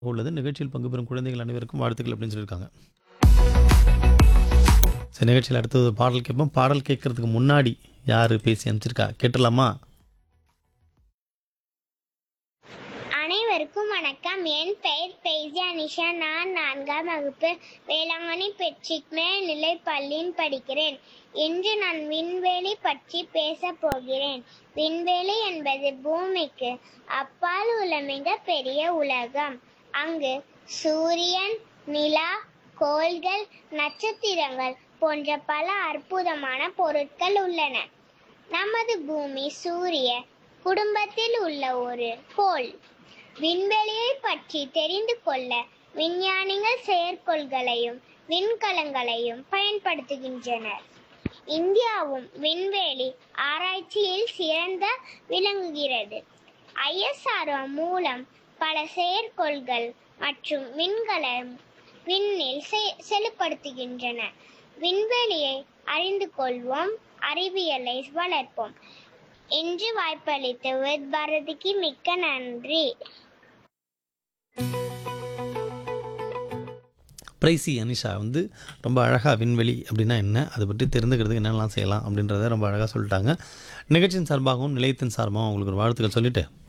உள்ளது நிகழ்ச்சியில் பங்கு பெறும் குழந்தைகள் அனைவருக்கும் வாழ்த்துக்கள் அப்படின்னு சொல்லியிருக்காங்க சரி நிகழ்ச்சியில் அடுத்தது பாடல் கேட்போம் பாடல் கேட்கறதுக்கு முன்னாடி யார் பேசி அனுப்பிச்சிருக்கா கேட்டுடலாமா அனைவருக்கும் வணக்கம் என் பெயர் பெய்ஜா நிஷா நான் நான்காம் வகுப்பு வேளாங்கண்ணி பெட்ரிக் மேல்நிலை பள்ளியில் படிக்கிறேன் இன்று நான் விண்வெளி பற்றி பேசப் போகிறேன் விண்வெளி என்பது பூமிக்கு அப்பால் உள்ள மிக பெரிய உலகம் அங்கு சூரியன் நிலா கோள்கள் நட்சத்திரங்கள் போன்ற பல அற்புதமான பொருட்கள் உள்ளன நமது பூமி சூரிய குடும்பத்தில் உள்ள ஒரு கோள் விண்வெளியை பற்றி தெரிந்து கொள்ள விஞ்ஞானிகள் செயற்கோள்களையும் விண்கலங்களையும் பயன்படுத்துகின்றனர் இந்தியாவும் விண்வெளி ஆராய்ச்சியில் சிறந்த விளங்குகிறது ஐஎஸ்ஆர்ஓ மூலம் பல செயற்கோள்கள் மற்றும் விண்கலம் விண்ணில் செ- செலுப்படுத்துகின்றன விண்வெளியை அறிந்து கொள்வோம் அறிவியலை வளர்ப்போம் இன்று வாய்ப்பளித்த வித் பாரதிக்கு மிக்க நன்றி பிரைசி அனிஷா வந்து ரொம்ப அழகாக விண்வெளி அப்படின்னா என்ன அதை பற்றி தெரிந்துக்கிறதுக்கு என்னெல்லாம் செய்யலாம் அப்படின்றத ரொம்ப அழகாக சொல்லிட்டாங்க நிகழ்ச்சியின் சார்பாகவும் நிலையத்தின் சார்பாகவும் அவங்களுக்கு ஒரு வாழ்த்துக்கள் சொல்லிட்டு